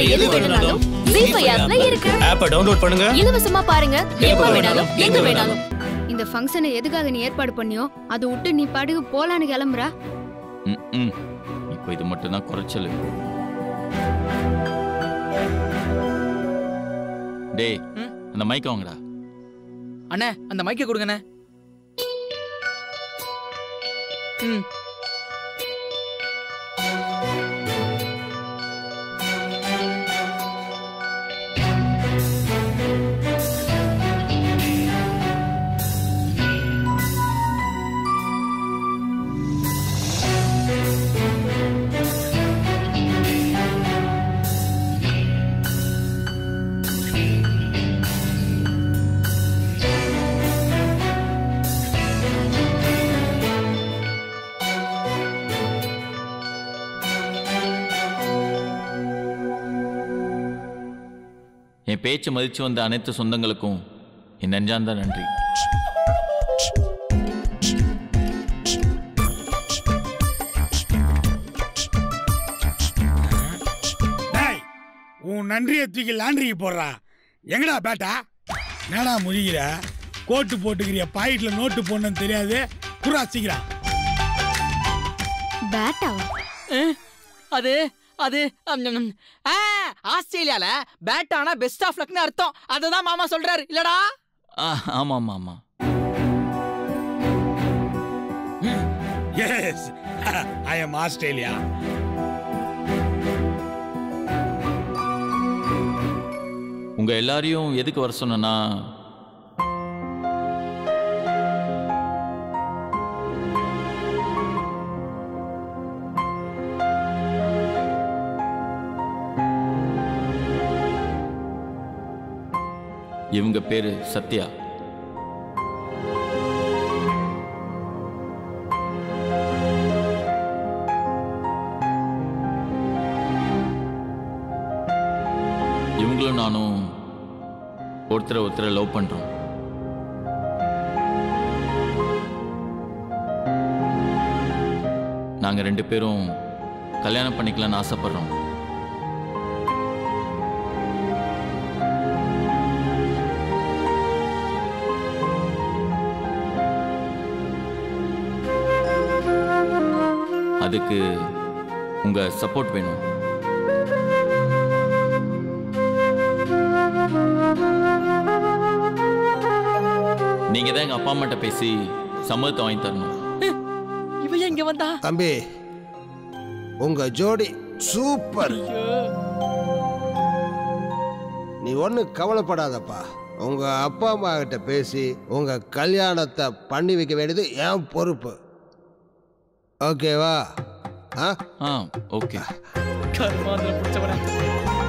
எது வேணும்னாலும் ஜீ ஃபைவ் ஆப்ல இருக்கு ஆப்பை டவுன்லோட் பண்ணுங்க இலவசமா பாருங்க எப்ப வேணாலும் எங்க வேணாலும் இந்த ஃபங்க்ஷனை எதுக்காக நீ ஏற்பாடு பண்ணியோ அதை விட்டு நீ பாட்டுக்கு போலான்னு கிளம்புற ம், ம். இப்போ இது மட்டும்தான் குறைச்சல் டேய் ம்? அந்த மைக் வாங்கடா அண்ணே அந்த மைக்கை கொடுங்கண்ணே ம் என் பேச்சை மதிச்சு வந்த அனைத்து சொந்தங்களுக்கும் என் நெஞ்சார்ந்த நன்றி டேய் உன் நன்றியை தூக்கி லாண்ட்ரிக்கு போடுறா எங்கடா பேட்டா என்னடா முழிகிற கோட்டு போட்டுக்கிறிய பாக்கெட்ல நோட்டு போடணும்னு தெரியாது குரா சீக்கிரம் பேட்டாவா அது அது அம், ம், ம். ஆ, ஆஸ்திரேலியால பேட் ஆனா பெஸ்ட் ஆஃப் லக்னு அர்த்தம் அதுதான் மாமா சொல்றாரு இல்லடா ஆ, ஆமா ஆமா ஆமா எஸ் ஐ எம் ஆஸ்திரேலியா உங்க எல்லாரையும் எதுக்கு வர சொன்னேன்னா இவங்க பேரு சத்யா இவங்களும் நானும் ஒருத்தரை ஒருத்தரை லவ் பண்றோம் நாங்க ரெண்டு பேரும் கல்யாணம் பண்ணிக்கலாம்னு ஆசைப்படுறோம் அதுக்கு உங்க சப்போர்ட் வேணும் நீங்க தான் எங்க அப்பா அம்மாட்ட பேசி சம்மதத்தை வாங்கி தரணும் இவ ஏன் இங்க வந்தா தம்பி உங்க ஜோடி சூப்பர் நீ ஒண்ணு கவலைப்படாதப்பா உங்க அப்பா அம்மா கிட்ட பேசி உங்க கல்யாணத்தை பண்ணி வைக்க வேண்டியது என் பொறுப்பு ஓகேவா ஆ ஆ ஓகே கர்மாந்திர பிடிச்சவன